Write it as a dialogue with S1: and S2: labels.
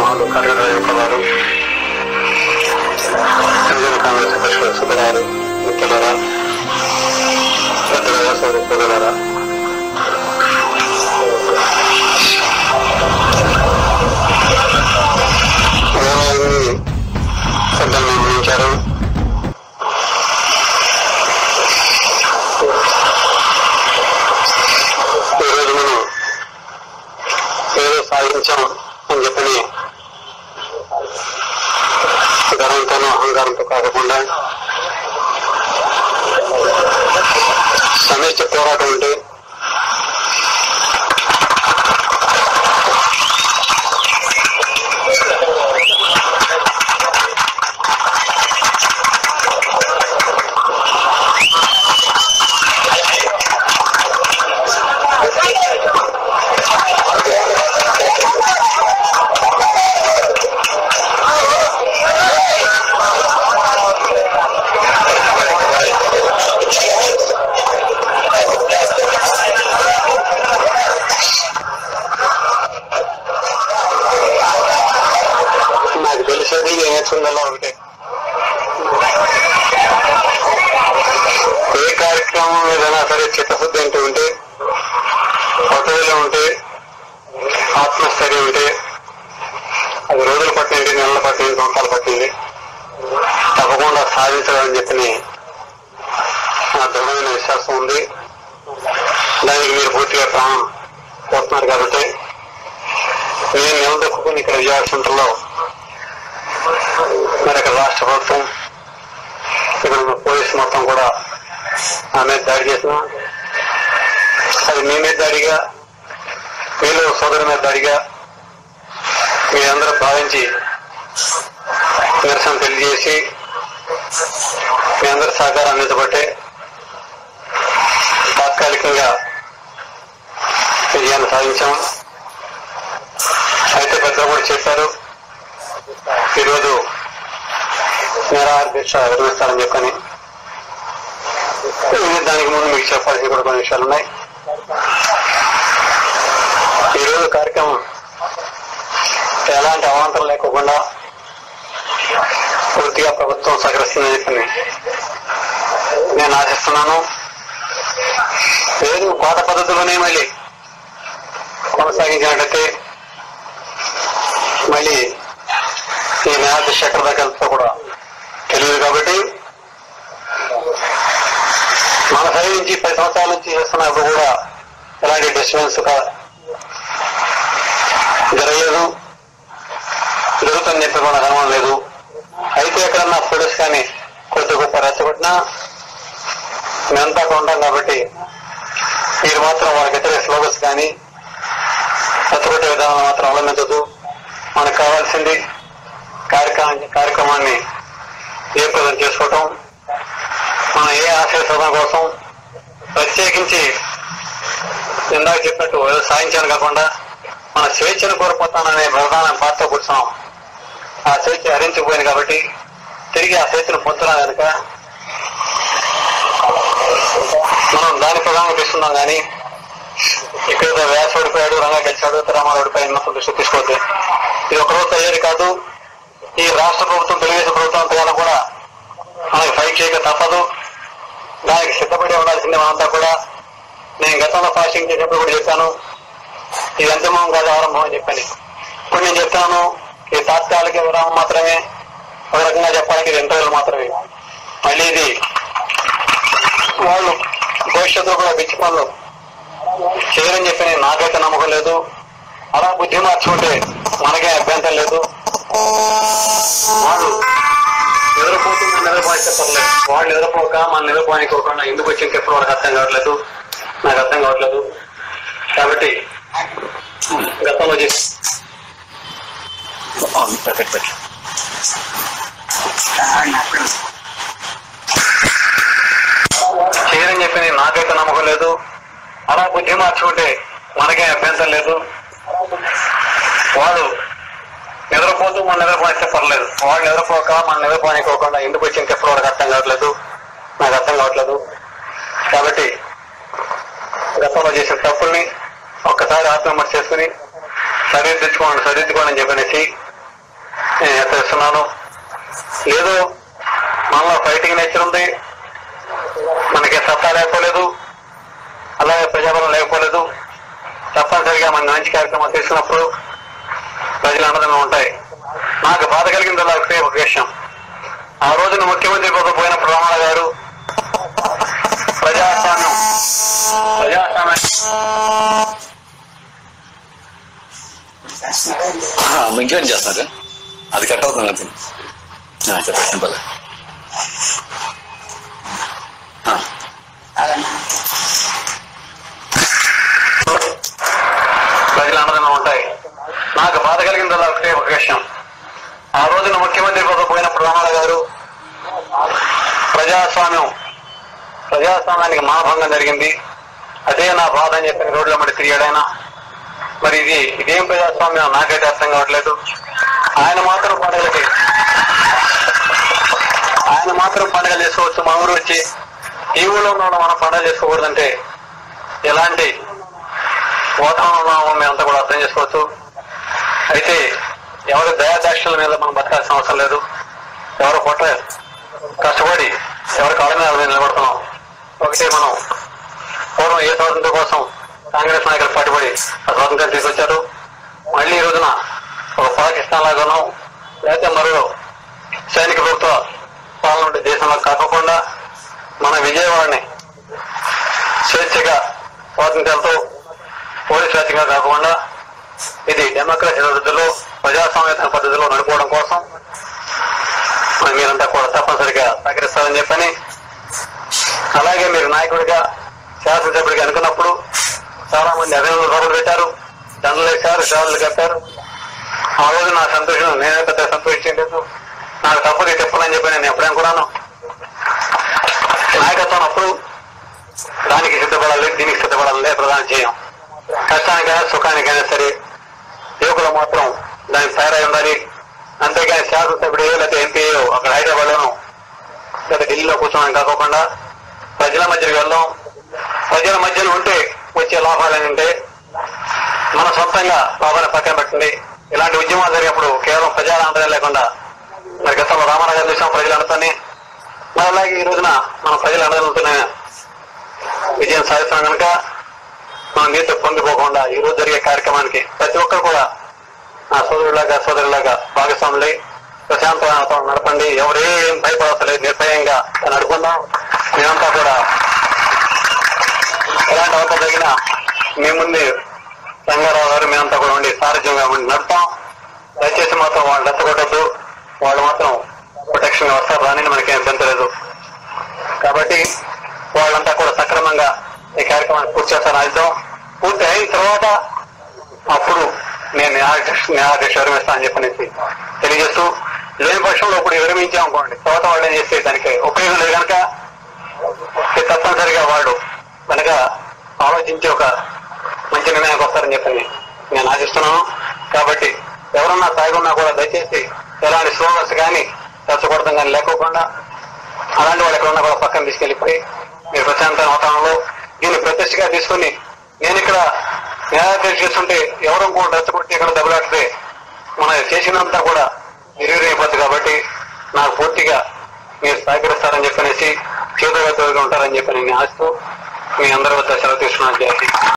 S1: వాళ్ళు కర్ణాటక యొక్క వారు తెలంగాణ కాంగ్రెస్ అధ్యక్షుడు సుబ్బరారు మిత్రులారా పెద్దలారా సోదరి సోదరులారా గౌరవాన్ని పెద్దలు నిర్ణయించారు ఈరోజు మనం ఏదో సాధించాం అని చెప్పని గర్వంతోనూ అహంకారంతో కాకుండా సమిష్టి పోరాటం ఉంటే నాకు తెలిసేది నేర్చుకుందా ఒకటే ఏ కార్యక్రమం ఏదైనా సరే చిత్తశుద్ధి అంటూ ఉంటే పట్టుదల ఉంటే ఆత్మస్థైర్యం ఉంటే అది రోజులు పట్టింది నెలలు పట్టింది సంవత్సరాలు పట్టింది తప్పకుండా సాధించాలని చెప్పి నా దృఢమైన విశ్వాసం ఉంది దానికి మీరు పూర్తిగా ప్రాణం పోతున్నారు కాబట్టి నేను నిలదొక్కుని ఇక్కడ విజయవాడ సెంటర్లో మరి ఇక్కడ రాష్ట్ర ప్రభుత్వం ఇక్కడ ఉన్న పోలీసు మొత్తం కూడా నా మీద దాడి చేసిన అది మీ మీద దాడిగా మీలో సోదరు మీద దాడిగా మీరందరూ భావించి నిరసన తెలియజేసి మీ అందరి సహకారం అందించబట్టే తాత్కాలికంగా విజయాన్ని సాధించాం అయితే పెద్దలు కూడా చెప్పారు ఈరోజు నిరాహార దీక్ష నిర్వహిస్తారని చెప్పని ఇది దానికి ముందు మీకు చెప్పాల్సిన కూడా కొన్ని విషయాలు ఉన్నాయి ఈరోజు కార్యక్రమం ఎలాంటి అవాంతరం లేకోకుండా పూర్తిగా ప్రభుత్వం సహకరిస్తుందని చెప్పి నేను ఆశిస్తున్నాను లేదు కోట పద్ధతిలోనే మళ్ళీ కొనసాగించినట్టయితే మళ్ళీ ఈ న్యాయాధీశ ఎక్కడ దాకా వెళ్తుందో కూడా తెలియదు కాబట్టి మన సైడ్ నుంచి పది సంవత్సరాల నుంచి చేస్తున్నప్పుడు కూడా ఎలాంటి డిస్టర్బెన్స్ జరగలేదు జరుగుతుంది చెప్పి కూడా కనవం లేదు అయితే ఎక్కడన్నా ఫొటోస్ కానీ కొద్ది గొప్ప రెచ్చగొట్టినా మేమంతా అక్కడ ఉంటాం కాబట్టి మీరు మాత్రం వాళ్ళకి వ్యతిరేక స్లోగన్స్ కానీ రెచ్చగొట్టే విధానం మాత్రం అవలంబించదు మనకు కావాల్సింది కార్యక్రమాన్ని కార్యక్రమాన్ని జయప్రదం చేసుకోవటం మనం ఏ ఆశయ సాధన కోసం ప్రత్యేకించి ఇందాక చెప్పినట్టు ఏదో సాధించాను కాకుండా మన స్వేచ్ఛను కోల్పోతాననే ప్రధాన బాధతో కూర్చున్నాం ఆ స్వేచ్ఛ హరించిపోయింది కాబట్టి తిరిగి ఆ స్వేచ్ఛను పొందుతున్నాం కనుక మనం దాని ప్రధానంగా ఇస్తున్నాం కానీ ఇక్కడ వ్యాస ఓడిపోయాడు రంగా గెలిచాడు రామారావు ఓడిపోయాడు మొత్తం దృష్టి తీసుకోవద్దు ఇది ఒక రోజు అయ్యేది కాదు ఈ రాష్ట్ర ప్రభుత్వం తెలుగుదేశం ప్రభుత్వం ద్వారా కూడా మనకి ఫైట్ చేయక తప్పదు దానికి సిద్ధపడి ఉండాల్సిందే మనంతా కూడా నేను గతంలో ఫాస్టింగ్ చేసినప్పుడు కూడా చెప్పాను ఇది అంతిమం కాదు ఆరంభం అని చెప్పాను ఇప్పుడు నేను చెప్తాను ఇది తాత్కాలిక విరామం మాత్రమే ఒక రకంగా చెప్పాలంటే ఇది ఇంటర్వ్యూలు మాత్రమే మళ్ళీ ఇది వాళ్ళు భవిష్యత్తులో కూడా పిచ్చి పనులు చేయరని చెప్పి నేను నాకైతే నమ్మకం లేదు అలా బుద్ధి మార్చుకుంటే మనకే అభ్యంతరం లేదు వాడు నిద్రపోతూ మన నిద్రపోయితే పర్లేదు వాళ్ళు నిద్రపోక మన నిద్రపోనికోకుండా ఎందుకు వచ్చింది ఎప్పుడు వాళ్ళకి అర్థం కావట్లేదు నాకు అర్థం కావట్లేదు కాబట్టి గతంలో చేసి
S2: పెట్టు పెట్టు
S1: చేయరని చెప్పి నేను నాకైతే నమ్మకం లేదు అలా బుద్ధి మార్చుకుంటే మనకే అభ్యంతరం లేదు వాడు నిద్రపోతూ మన నిద్రపోయిస్తే పర్లేదు వాడు నిద్రపోక మన నిద్రపోనికోకుండా ఎందుకు వచ్చింది ఎప్పుడు వాళ్ళకి అర్థం కావట్లేదు నాకు అర్థం కావట్లేదు కాబట్టి గతంలో చేసిన తప్పుల్ని ఒక్కసారి ఆత్మహత్య చేసుకుని సరిదిద్దుకోండి సరిదిద్దుకోండి అని చెప్పనేసి నేను హెచ్చరిస్తున్నాను లేదు మనలో ఫైటింగ్ నేచర్ ఉంది మనకి సత్తా లేకపోలేదు అలాగే ప్రజాబలం లేకపోలేదు తప్పనిసరిగా మన మంచి కార్యక్రమాలు తీసుకున్నప్పుడు ప్రజల ఆనందంగా ఉంటాయి నాకు బాధ కలిగింది అలా ఒకే ఒక విషయం ఆ రోజున ముఖ్యమంత్రి పదవి పోయినప్పుడు రామాల గారు ప్రజాస్వామ్యం ప్రజాస్వామ్యం
S2: ఇంకేం చేస్తున్నారు అది కట్ అవుతుంది అది ఆ, చెప్పండి సింపుల్
S1: ప్రజల ఆనందంగా ఉంటాయి నాకు బాధ కలిగింది అలా ఒకే ఒక విషయం ఆ రోజున ముఖ్యమంత్రి పదవి పోయినప్పుడు రామాల గారు ప్రజాస్వామ్యం ప్రజాస్వామ్యానికి మానభంగం జరిగింది అదే నా బాధ అని చెప్పి రోడ్ల మడి తిరిగాడైనా మరి ఇది ఇదేం ప్రజాస్వామ్యం నాకైతే అర్థం కావట్లేదు ఆయన మాత్రం పండుగలకి ఆయన మాత్రం పండుగలు చేసుకోవచ్చు మా ఊరు వచ్చి ఈ ఊళ్ళో ఉన్న వాళ్ళు మనం పండుగ చేసుకోకూడదంటే ఎలాంటి వాతావరణం మేమంతా కూడా అర్థం చేసుకోవచ్చు అయితే ఎవరి దయాదాక్షల మీద మనం బతకాల్సిన అవసరం లేదు ఎవరు కొట్టలేదు కష్టపడి ఎవరి కాళ్ళ మీద వాళ్ళ మీద నిలబడుతున్నాం ఒకటి మనం పూర్వం ఏ స్వాతంత్రం కోసం కాంగ్రెస్ నాయకులు పట్టుబడి ఆ స్వాతంత్రం తీసుకొచ్చారు మళ్ళీ ఈ రోజున ఒక పాకిస్తాన్ లాగానో లేకపోతే మరో సైనిక ప్రభుత్వ పాలన ఉండే దేశంలో కాకుండా మన విజయవాడని స్వేచ్ఛగా స్వాతంత్ర్యాలతో పోలీస్ రాజ్యంగా కాకుండా ఇది డెమోక్రసీ పద్ధతిలో ప్రజాస్వామ్య పద్ధతిలో నడుపుకోవడం కోసం మరి మీరంతా కూడా తప్పనిసరిగా సహకరిస్తారని చెప్పని అలాగే మీరు నాయకుడిగా శాసనసభ్యుడిగా అనుకున్నప్పుడు చాలా మంది అభినందన సభలు పెట్టారు దండలు వేశారు సేవలు కట్టారు ఆ రోజు నా సంతోషం నేనే పెద్ద సంతోషించలేదు నాకు తప్పది చెప్పనని చెప్పి నేను ఎప్పుడైనా కూడాను నాయకత్వం అప్పుడు దానికి సిద్ధపడాలి దీనికి సిద్ధపడాలి ప్రధాన చేయం కష్టానికైనా సుఖానికైనా సరే యువకులు మాత్రం దానికి తయారై ఉండాలి అంతేగాని శాసనసభ్యుడు లేకపోతే ఎంపీ అక్కడ హైదరాబాద్ లోను లేదా ఢిల్లీలో కూర్చోవడం కాకుండా ప్రజల మధ్యకి వెళ్దాం ప్రజల మధ్యలో ఉంటే వచ్చే లాభాలు ఏంటంటే మన సొంతంగా లాభాన్ని పక్కన పెట్టండి ఇలాంటి ఉద్యమాలు జరిగినప్పుడు కేవలం ప్రజల ఆందోళన లేకుండా మరి గతంలో రామారావు గారు చూసాం ప్రజలందరినీ మరి అలాగే ఈ రోజున మన ప్రజల ఆందోళనతోనే విజయం సాధిస్తాం కనుక మనం నీతో పొందిపోకుండా ఈ రోజు జరిగే కార్యక్రమానికి ప్రతి ఒక్కరు కూడా నా సోదరులాగా సోదరులాగా భాగస్వాములై ప్రశాంతమైన వాతావరణం నడపండి ఎవరేం భయపడవసలేదు నిర్భయంగా నడుపుకుందాం మేమంతా కూడా ఎలాంటి అవసరం జరిగినా మీ ముందు రంగారావు గారు మేమంతా కూడా ఉండి సారథ్యంగా ఉండి నడుపుతాం దయచేసి మాత్రం వాళ్ళు రెచ్చగొట్టద్దు వాళ్ళు మాత్రం ప్రొటెక్షన్ వస్తారు రాని మనకేం పెంచలేదు కాబట్టి వాళ్ళంతా కూడా సక్రమంగా ఈ కార్యక్రమాన్ని పూర్తి చేస్తాను ఆయుధం పూర్తి అయిన తర్వాత అప్పుడు నేను న్యాయాధీశ న్యాయాధీశ విరమిస్తానని చెప్పనేసి తెలియజేస్తూ లేని పక్షంలో ఇప్పుడు విరమించాం అనుకోండి తర్వాత వాళ్ళు ఏం చేస్తే దానికి ఉపయోగం లేదు కనుక ఇది తప్పనిసరిగా వాళ్ళు కనుక ఆలోచించి ఒక మంచి నిర్ణయానికి వస్తారని చెప్పని నేను ఆశిస్తున్నాను కాబట్టి ఎవరన్నా తాగున్నా కూడా దయచేసి ఎలాంటి స్లోగన్స్ కానీ రెచ్చగొడతాం కానీ లేకోకుండా అలాంటి వాళ్ళు ఎక్కడ ఉన్నా కూడా పక్కన తీసుకెళ్లిపోయి మీరు ప్రశాంత వాతావరణంలో దీన్ని ప్రతిష్టగా తీసుకుని నేను ఇక్కడ న్యాయాధీశ చేస్తుంటే ఎవరో కూడా రెచ్చగొట్టి ఇక్కడ దెబ్బలాడితే మనం చేసినంతా కూడా నిర్వీర్యమైపోద్ది కాబట్టి నాకు పూర్తిగా మీరు సహకరిస్తారని చెప్పనేసి చేతుగా ఉంటారని చెప్పి నేను ఆశిస్తూ మీ అందరి వద్ద సెలవు తీసుకున్నాను జాతి